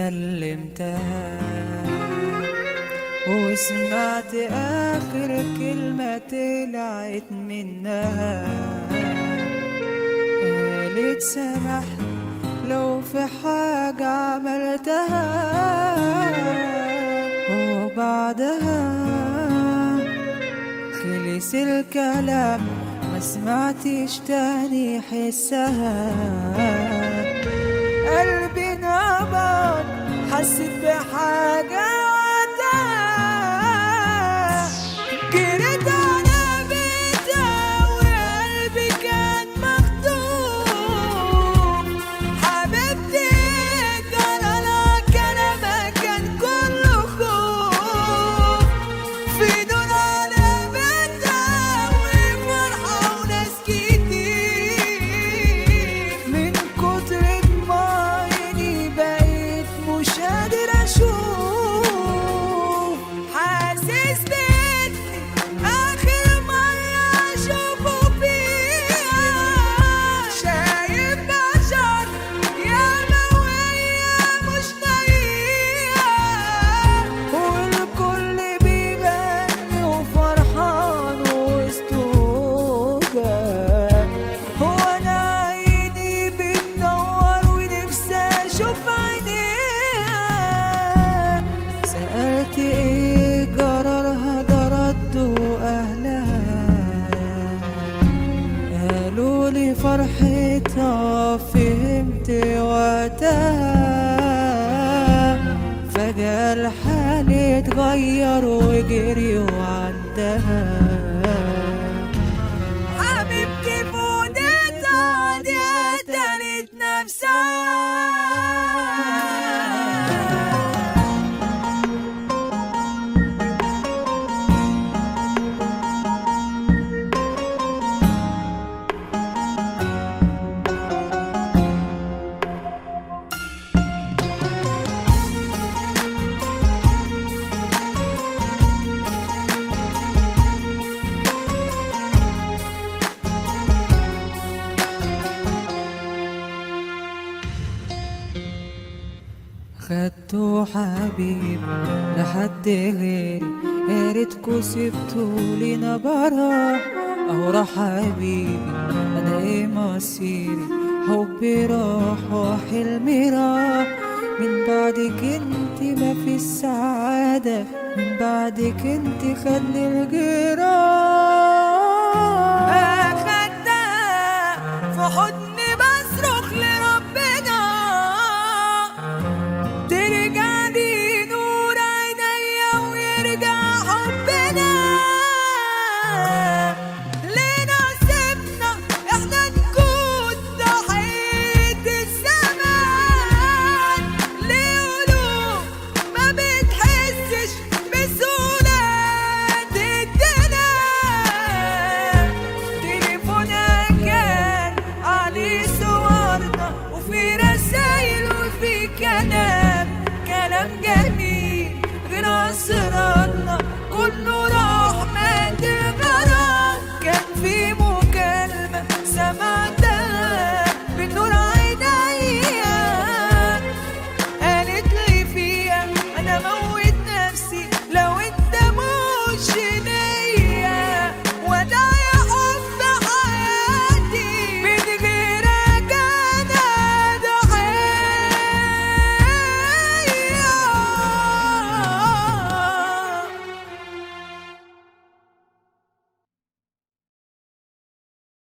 كلمتها وسمعت آخر كلمة طلعت منها قالت سامحني لو في حاجة عملتها وبعدها خلص الكلام ما سمعتش تاني حسها قلبي نبض حسيت بحاجة وقتها جريت على بيتها وقلبي كان مخدوم حبيبتي جرالها كلامها كان كله خوف في نور على بيتها وفرحة وناس كتير من كتر دموعي بقيت مش قادر اشوف حاسس بإني آخر مرة أشوفه فيها شايف بشر ياما وهي مش لاقيها والكل بيغني وفرحان وسطوجة هو أنا عيني بتنور ونفسي أشوف عينيها سألت إيه جرالها ده ردوا أهلها قالوا لي فرحتها فهمت وقتها فجأة الحال اتغير وجريوا عندها حبيبتي فودتها دي قتلت نفسها خدتوا حبيب لحد غيري يا ريتكوا سبتوا لنا براح اهو راح حبيبي انا ايه مصيري حبي راح وحلمي راح من بعدك انت ما في السعادة من بعدك انت خدني الجراح